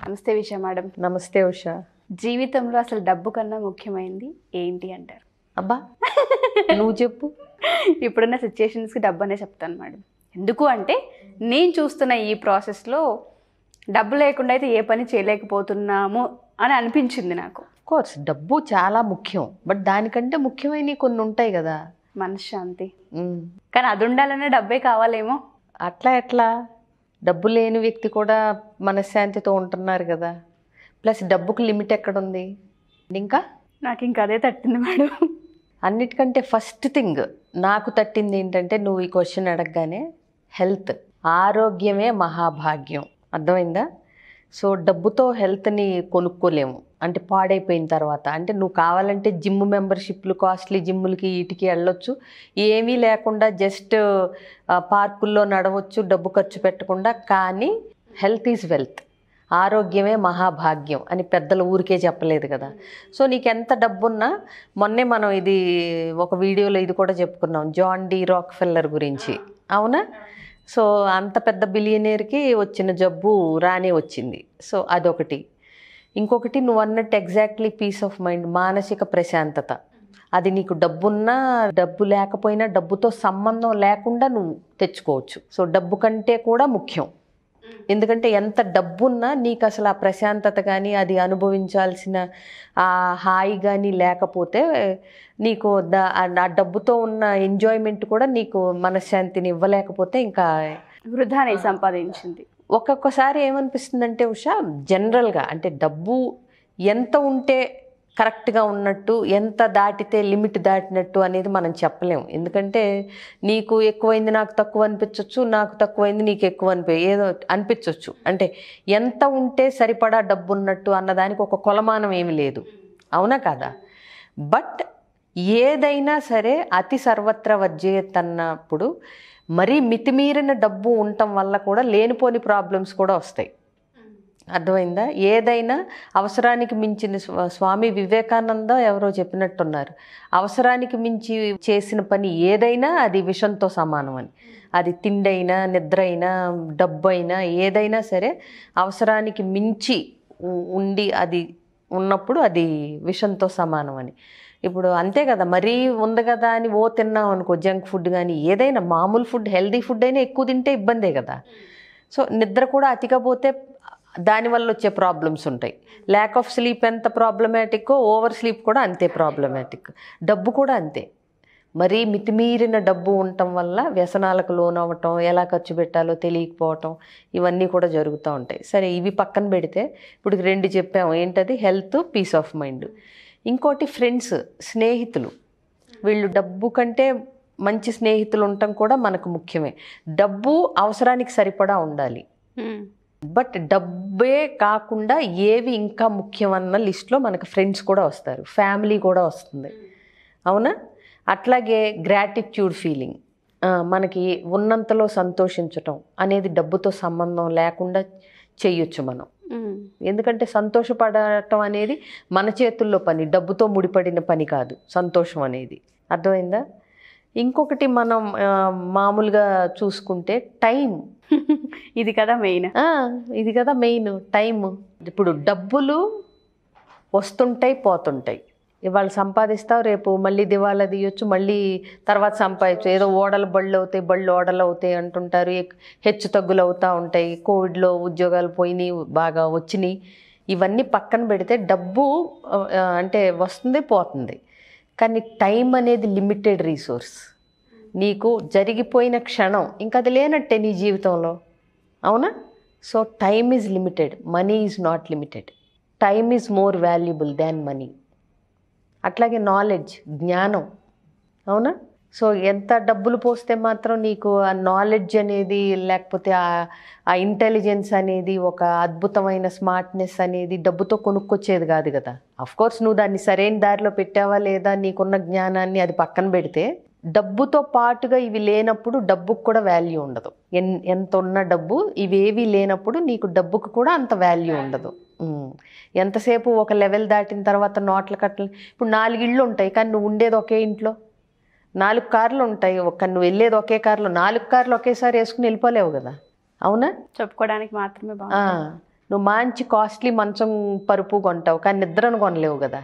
నమస్తే విషయ మేడం నమస్తే ఉషా జీవితంలో అసలు డబ్బు కన్నా ముఖ్యమైనది ఏంటి అంటారు అబ్బా నువ్వు చెప్పు ఇప్పుడున్న సిచ్యుయేషన్స్కి డబ్బు అనే చెప్తాను మేడం ఎందుకు అంటే నేను చూస్తున్న ఈ ప్రాసెస్లో డబ్బు లేకుండా అయితే ఏ పని చేయలేకపోతున్నాము అని అనిపించింది నాకు కోర్స్ డబ్బు చాలా ముఖ్యం బట్ దానికంటే ముఖ్యమైనవి కొన్ని ఉంటాయి కదా మనశ్శాంతి ఉమ్. కానీ అది ఉండాలనే డబ్బే కావాలేమో అట్లా ఎట్లా డబ్బు లేని వ్యక్తి కూడా మనశ్శాంతితో ఉంటున్నారు కదా ప్లస్ డబ్బుకు లిమిట్ ఎక్కడుంది ఇంకా నాకు ఇంకా అదే తట్టింది మేడం అన్నిటికంటే ఫస్ట్ థింగ్ నాకు తట్టింది ఏంటంటే నువ్వు ఈ క్వశ్చన్ అడగగానే హెల్త్ ఆరోగ్యమే మహాభాగ్యం అర్థమైందా సో డబ్బుతో హెల్త్ని కొనుక్కోలేము అంటే పాడైపోయిన తర్వాత అంటే నువ్వు కావాలంటే జిమ్ మెంబర్షిప్లు కాస్ట్లీ జిమ్లకి వీటికి వెళ్ళొచ్చు ఏమీ లేకుండా జస్ట్ పార్కుల్లో నడవచ్చు డబ్బు ఖర్చు పెట్టకుండా కానీ హెల్త్ ఈజ్ వెల్త్ ఆరోగ్యమే మహాభాగ్యం అని పెద్దల ఊరికే చెప్పలేదు కదా సో నీకు ఎంత డబ్బున్నా మొన్నే మనం ఇది ఒక వీడియోలో ఇది కూడా చెప్పుకున్నాం జాన్ డి రాక్ ఫెల్లర్ గురించి అవునా సో అంత పెద్ద బిలియనీర్కి వచ్చిన జబ్బు రానే వచ్చింది సో అదొకటి ఇంకొకటి నువ్వు అన్నట్టు ఎగ్జాక్ట్లీ పీస్ ఆఫ్ మైండ్ మానసిక ప్రశాంతత అది నీకు డబ్బున్నా డబ్బు లేకపోయినా డబ్బుతో సంబంధం లేకుండా నువ్వు తెచ్చుకోవచ్చు సో డబ్బు కంటే కూడా ముఖ్యం ఎందుకంటే ఎంత డబ్బున్నా నీకు అసలు ఆ ప్రశాంతత కానీ అది అనుభవించాల్సిన ఆ హాయి కానీ లేకపోతే నీకు దా- ఆ డబ్బుతో ఉన్న ఎంజాయ్మెంట్ కూడా నీకు మనశ్శాంతిని ఇవ్వలేకపోతే ఇంకా వృధాని సంపాదించింది ఒక్కొక్కసారి ఏమనిపిస్తుందంటే ఉషా జనరల్గా అంటే డబ్బు ఎంత ఉంటే కరెక్ట్గా ఉన్నట్టు ఎంత దాటితే లిమిట్ దాటినట్టు అనేది మనం చెప్పలేం ఎందుకంటే నీకు ఎక్కువైంది నాకు తక్కువ అనిపించవచ్చు నాకు తక్కువైంది నీకు ఎక్కువ అనిపి ఏదో అనిపించవచ్చు అంటే ఎంత ఉంటే సరిపడా డబ్బు ఉన్నట్టు అన్నదానికి ఒక కొలమానం ఏమి లేదు అవునా కాదా బట్ ఏదైనా సరే అతి సర్వత్ర వర్జేత్ అన్నప్పుడు మరీ మితిమీరిన డబ్బు ఉండటం వల్ల కూడా లేనిపోని ప్రాబ్లమ్స్ కూడా వస్తాయి అర్థమైందా ఏదైనా అవసరానికి మించిన స్వా- స్వామి వివేకానంద ఎవరో చెప్పినట్టున్నారు అవసరానికి మించి చేసిన పని ఏదైనా అది విషంతో సమానం అని అది తిండైనా నిద్ర అయినా డబ్బు అయినా ఏదైనా సరే అవసరానికి మించి ఉ- ఉండి అది ఉన్నప్పుడు అది విషంతో సమానం అని ఇప్పుడు అంతే కదా మరీ ఉంది కదా అని ఓ తిన్నాం అనుకో జంక్ ఫుడ్ కానీ ఏదైనా మామూలు ఫుడ్ హెల్దీ ఫుడ్ అయినా ఎక్కువ తింటే ఇబ్బందే కదా సో నిద్ర కూడా అతిగా పోతే దానివల్ల వచ్చే ప్రాబ్లమ్స్ ఉంటాయి ల్యాక్ ఆఫ్ స్లీప్ ఎంత ప్రాబ్లమాటిక్కో ఓవర్ స్లీప్ కూడా అంతే ప్రాబ్లమాటిక్ డబ్బు కూడా అంతే మరీ మితిమీరిన డబ్బు ఉండటం వల్ల వ్యసనాలకు లోనవ్వటం ఎలా ఖర్చు పెట్టాలో తెలియకపోవటం ఇవన్నీ కూడా జరుగుతూ ఉంటాయి సరే ఇవి పక్కన పెడితే ఇప్పుడు రెండు చెప్పాము ఏంటది హెల్త్ పీస్ ఆఫ్ మైండ్ ఇంకోటి ఫ్రెండ్స్ స్నేహితులు వీళ్ళు డబ్బు కంటే మంచి స్నేహితులు ఉండటం కూడా మనకు ముఖ్యమే డబ్బు అవసరానికి సరిపడా ఉండాలి ఉమ్. బట్ డబ్బే కాకుండా ఏవి ఇంకా ముఖ్యమన్న లిస్ట్లో మనకు ఫ్రెండ్స్ కూడా వస్తారు ఫ్యామిలీ కూడా వస్తుంది అవునా అట్లాగే గ్రాటిట్యూడ్ ఫీలింగ్ మనకి ఉన్నంతలో సంతోషించటం అనేది డబ్బుతో సంబంధం లేకుండా చెయ్యొచ్చు మనం ఉమ్. ఎందుకంటే సంతోషపడటం అనేది మన చేతుల్లో పని డబ్బుతో ముడిపడిన పని కాదు సంతోషం అనేది అర్థమైందా ఇంకొకటి మనం ఆ, మామూలుగా చూసుకుంటే టైం ఇది కదా మెయిన్ ఆ, ఇది కదా మెయిన్ టైం ఇప్పుడు డబ్బులు వస్తుంటాయి పోతుంటాయి ఇవాళ సంపాదిస్తావు రేపు మళ్ళీ దివాళా తీయొచ్చు మళ్ళీ తర్వాత సంపాదించు ఏదో ఓడలు బళ్ళు అవుతాయి బళ్ళు ఓడలు అవుతాయి అంటుంటారు ఎక్- హెచ్చు తగ్గులు అవుతూ ఉంటాయి కోవిడ్లో ఉద్యోగాలు పోయినాయి బాగా వచ్చినాయి ఇవన్నీ పక్కన పెడితే డబ్బు ఆ, అంటే వస్తుంది పోతుంది కానీ టైం అనేది లిమిటెడ్ రీసోర్స్ నీకు జరిగిపోయిన క్షణం ఇంకా అది లేనట్టే నీ జీవితంలో అవునా so time is limited money is not limited time is more valuable than money అట్లాగే నాలెడ్జ్ జ్ఞానం అవునా సో ఎంత డబ్బులు పోస్తే మాత్రం నీకు ఆ నాలెడ్జ్ అనేది లేకపోతే ఆ ఆ ఇంటెలిజెన్స్ అనేది ఒక అద్భుతమైన స్మార్ట్నెస్ అనేది డబ్బుతో కొనుక్కొచ్చేది కాదు కదా అఫ్ కోర్స్ నువ్వు దాన్ని సరైన దారిలో పెట్టావా లేదా నీకున్న జ్ఞానాన్ని అది పక్కన పెడితే డబ్బుతో పాటుగా ఇవి లేనప్పుడు డబ్బుకు కూడా వాల్యూ ఉండదు ఎన్ ఎంత ఉన్న డబ్బు ఇవేవి లేనప్పుడు నీకు డబ్బుకు కూడా అంత వాల్యూ ఉండదు ఉమ్. ఎంతసేపు ఒక లెవెల్ దాటిన తర్వాత నోట్ల కట్టలు ఇప్పుడు నాలుగు ఇళ్ళు ఉంటాయి కానీ నువ్వు ఉండేది ఒకే ఇంట్లో నాలుగు కార్లు ఉంటాయి ఒక నువ్వు వెళ్ళేది ఒకే కార్లో నాలుగు కార్లు ఒకేసారి వేసుకుని వెళ్ళిపోలేవు కదా అవునా చెప్పుకోవడానికి మాత్రమే ఆ, బాగుంది నువ్వు మంచి కాస్ట్లీ మంచం పరుపు కొంటావు కానీ నిద్రను కొనలేవు కదా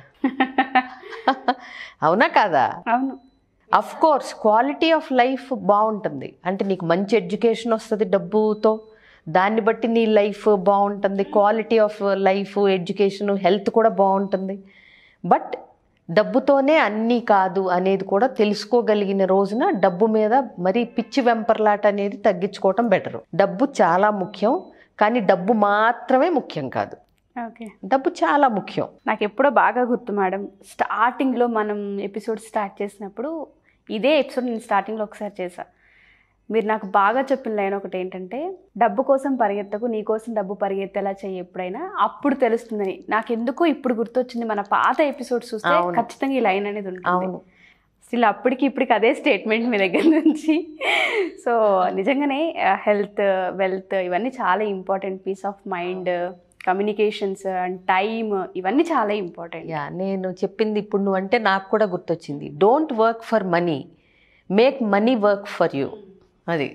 అవునా కాదా అవును of course quality of life బాగుంటుంది అంటే నీకు మంచి ఎడ్యుకేషన్ వస్తుంది డబ్బుతో దాన్ని బట్టి నీ లైఫ్ బాగుంటుంది quality of life education health కూడా బాగుంటుంది బట్ డబ్బుతోనే అన్నీ కాదు అనేది కూడా తెలుసుకోగలిగిన రోజున డబ్బు మీద మరీ పిచ్చి వెంపర్లాట అనేది తగ్గించుకోవటం బెటరు డబ్బు చాలా ముఖ్యం కానీ డబ్బు మాత్రమే ముఖ్యం కాదు ఓకే డబ్బు చాలా ముఖ్యం నాకు ఎప్పుడో బాగా గుర్తు మేడం స్టార్టింగ్లో మనం ఎపిసోడ్ స్టార్ట్ చేసినప్పుడు ఇదే ఎపిసోడ్ నేను స్టార్టింగ్లో ఒకసారి చేశా మీరు నాకు బాగా చెప్పిన లైన్ ఒకటి ఏంటంటే డబ్బు కోసం పరిగెత్తకు నీ కోసం డబ్బు పరిగెత్తేలా చెయ్యి ఎప్పుడైనా అప్పుడు తెలుస్తుందని నాకు ఎందుకో ఇప్పుడు గుర్తొచ్చింది మన పాత ఎపిసోడ్స్ చూస్తే అవును. ఖచ్చితంగా ఈ లైన్ అనేది ఉంటుంది అవును స్టిల్ అప్పటికి ఇప్పటికి అదే స్టేట్మెంట్ మీ దగ్గర నుంచి సో నిజంగానే హెల్త్ వెల్త్ ఇవన్నీ చాలా important peace of mind communications and time ఇవన్నీ చాలా ఇంపార్టెంట్ యా నేను చెప్పింది ఇప్పుడు నువ్వు అంటే నాకు కూడా గుర్తొచ్చింది don't work for money make money work for you అది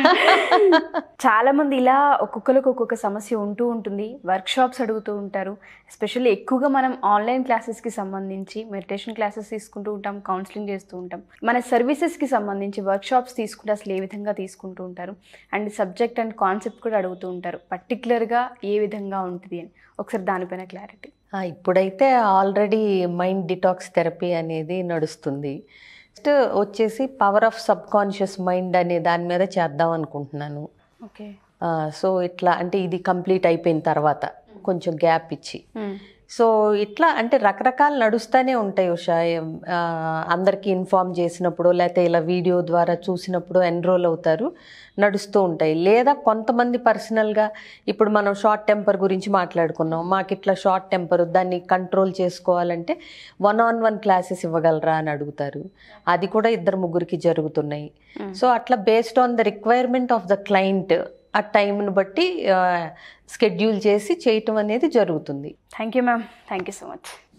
చాలా మంది ఇలా ఒక్కొక్కరికి ఒక్కొక్క సమస్య ఉంటూ ఉంటుంది వర్క్ షాప్స్ అడుగుతూ ఉంటారు ఎస్పెషల్లీ ఎక్కువగా మనం ఆన్లైన్ క్లాసెస్కి సంబంధించి మెడిటేషన్ క్లాసెస్ తీసుకుంటూ ఉంటాం కౌన్సిలింగ్ చేస్తూ ఉంటాం మన సర్వీసెస్కి సంబంధించి వర్క్ షాప్స్ తీసుకుంటే అసలు ఏ విధంగా తీసుకుంటూ ఉంటారు అండ్ సబ్జెక్ట్ అండ్ కాన్సెప్ట్ కూడా అడుగుతూ ఉంటారు పర్టికులర్గా ఏ విధంగా ఉంటుంది అని ఒకసారి దానిపైన క్లారిటీ ఆ, ఇప్పుడైతే ఆల్రెడీ మైండ్ డిటాక్స్ థెరపీ అనేది నడుస్తుంది నెక్స్ట్ వచ్చేసి power of subconscious mind అనే దాని మీద చేద్దాం అనుకుంటున్నాను ఓకే సో ఇట్లా అంటే ఇది కంప్లీట్ అయిపోయిన తర్వాత కొంచెం గ్యాప్ ఇచ్చి సో ఇట్లా అంటే రకరకాలు నడుస్తూనే ఉంటాయి ఉషా ఆ, అందరికీ ఇన్ఫామ్ చేసినప్పుడు లేకపోతే ఇలా వీడియో ద్వారా చూసినప్పుడు ఎన్రోల్ అవుతారు నడుస్తూ ఉంటాయి లేదా కొంతమంది పర్సనల్గా ఇప్పుడు మనం షార్ట్ టెంపర్ గురించి మాట్లాడుకున్నాం మాకు ఇట్లా షార్ట్ టెంపర్ దాన్ని కంట్రోల్ చేసుకోవాలంటే వన్ ఆన్ వన్ క్లాసెస్ ఇవ్వగలరా అని అడుగుతారు అది కూడా ఇద్దరు ముగ్గురికి జరుగుతున్నాయి సో అట్లా based on the requirement of the client ఆ టైంను బట్టి స్కెడ్యూల్ చేసి చేయటం అనేది జరుగుతుంది thank you ma'am thank you so much